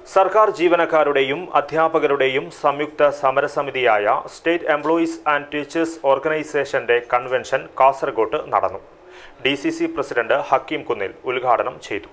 സർക്കാർ ജീവനക്കാരുടെയും അധ്യാപകരുടെയും സംയുക്ത സമരസമിതിയായ സ്റ്റേറ്റ് എംപ്ലോയീസ് ആൻഡ് ടീച്ചേഴ്സ് ഓർഗനൈസേഷന്റെ കൺവെൻഷൻ കാസർഗോട്ട് നടന്നു D C C president Hakeem Kunnil ഉദ്ഘാടനം ചെയ്തു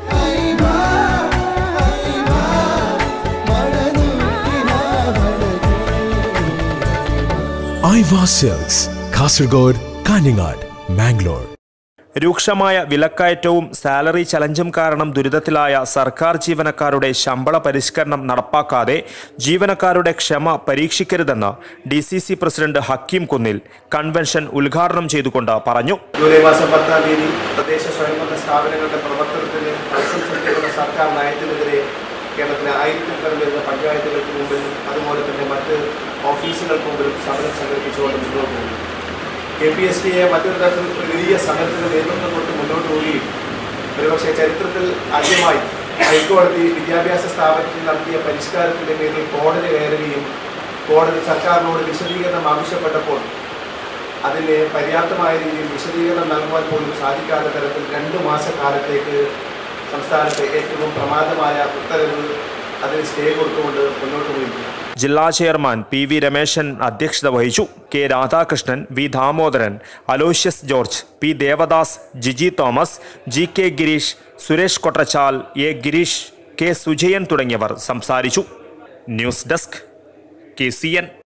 ഐവാ സെൽസ് കാസർഗോഡ് കാഞ്ഞങ്ങാട് മാംഗ്ലൂർ രൂക്ഷമായ വിലക്കയറ്റവും സാലറി ചലഞ്ചും കാരണം ദുരിതത്തിലായ സർക്കാർ ജീവനക്കാരുടെ ശമ്പള പരിഷ്കരണം നടപ്പാക്കാതെ ജീവനക്കാരുടെ ക്ഷമ പരീക്ഷിക്കരുതെന്ന് D C C president Hakeem Kunnil convention ഉദ്ഘാടനം ചെയ്തുകൊണ്ട് പറഞ്ഞു ജൂലൈ മാസം പത്താം തീയതി തദ്ദേശ സ്വയംഭരണ സ്ഥാപനങ്ങളുടെ പ്രവർത്തനത്തിന് തടസ്സം സൃഷ്ടിക്കുന്ന സർക്കാർ നയത്തിനെതിരെ കേരളത്തിലെ ആയിരക്കണക്കിന് വരുന്ന പഞ്ചായത്തുകൾക്ക് മുമ്പിൽ അതുപോലെ തന്നെ മറ്റ് ഓഫീസുകൾക്ക് മുമ്പിലും സമരം സംഘടിപ്പിച്ചുകൊണ്ട് മുന്നോട്ട് പോകുന്നു കെ പി എസ് ടിയെ മറ്റൊരു തരത്തിൽ ഒരു വലിയ സമരത്തിന് നേതൃത്വം കൊണ്ട് മുന്നോട്ട് പോവുകയും ഒരുപക്ഷെ ചരിത്രത്തിൽ ആദ്യമായി ഹൈക്കോടതി വിദ്യാഭ്യാസ സ്ഥാപനത്തിൽ നടത്തിയ പരിഷ്കാരത്തിൻ്റെ പേരിൽ കോടതി കയറുകയും കോടതി സർക്കാരിനോട് വിശദീകരണം ആവശ്യപ്പെട്ടപ്പോൾ അതിന് പര്യാപ്തമായ രീതിയിൽ വിശദീകരണം നൽകുവാൻ പോലും സാധിക്കാത്ത തരത്തിൽ രണ്ട് മാസക്കാലത്തേക്ക് സംസ്ഥാനത്തെ ഏറ്റവും പ്രമാദമായ ഉത്തരവ് അതിന് സ്റ്റേ കൊടുത്തുകൊണ്ട് മുന്നോട്ട് പോയിരിക്കുന്നു ജില്ലാ ചെയർമാൻ പി വി രമേശൻ അധ്യക്ഷത വഹിച്ചു K Radhakrishnan V Damodaran Aloysius George P Devadas Jiji Thomas G K Girish Suresh Kottachal A Girish K Sujayan തുടങ്ങിയവർ സംസാരിച്ചു news desk K C N